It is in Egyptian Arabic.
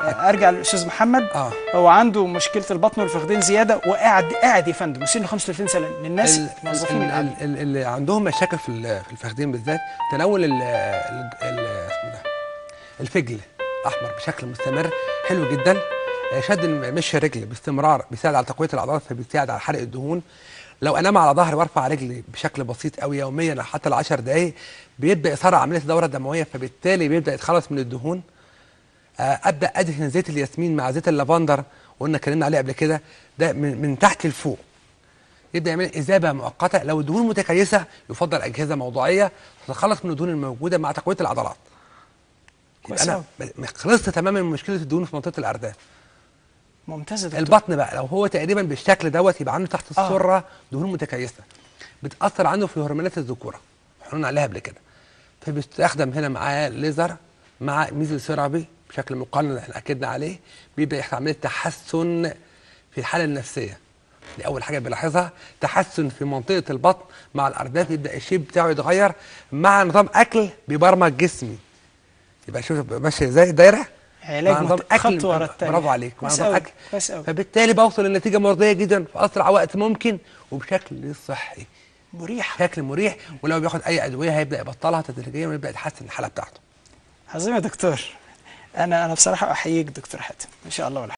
ارجع للاستاذ محمد اه هو عنده مشكله البطن والفخذين زياده وقاعد قاعد يا فندم وسنه 35 سنه للناس ال- الموظفين ال- القاعدين ال- ال- اللي عندهم مشاكل في ال- في الفخذين بالذات تناول ال ال- ال- اسمه ده الفجل الاحمر بشكل مستمر حلو جدا آه، شد الم- مشي الرجل باستمرار بيساعد على تقويه العضلات فبيساعد على حرق الدهون لو انام على ظهري وارفع رجلي بشكل بسيط قوي يوميا حتى ل 10 دقائق بيبدا يسرع عمليه الدوره الدمويه فبالتالي بيبدا يتخلص من الدهون آه، ابدا ادهن زيت الياسمين مع زيت اللافندر وقلنا اتكلمنا عليه قبل كده ده من, من تحت لفوق يبدا يعمل اذابه مؤقته لو الدهون متكيسه يفضل اجهزه موضعيه تتخلص من الدهون الموجوده مع تقويه العضلات يبقى كويس انا أوي. ب- خلصت تماما من مشكله الدهون في منطقه الارداف ممتازه دكتور البطن بقى لو هو تقريبا بالشكل دوت يبقى عنده تحت آه. السره دهون متكيسه بتاثر عنده في هرمونات الذكوره احنا قلنا عليها قبل كده فبيستخدم هنا معاه ليزر مع ميزل ثيرابي بشكل مقنن اللي احنا اكدنا عليه بيبدا يحصل عمليه تحسن في الحاله النفسيه دي اول حاجه بلاحظها تحسن في منطقه البطن مع الارداف يبدا الشيب بتاعه يتغير مع نظام اكل بيبرمج جسمي يبقى شوف ماشي ازاي الدايره علاج مع نظام مت- خط ورا التاني. برافو عليك مع كويس نظام أوي، اكل كويس أوي. فبالتالي بوصل لنتيجه مرضيه جدا في اسرع وقت ممكن وبشكل صحي مريح شكل مريح ولو بياخد اي ادويه هيبدا يبطلها تدريجيا ويبدا يتحسن الحاله بتاعته عظيم يا دكتور انا انا بصراحه احييك دكتور حاتم ان شاء الله والحمد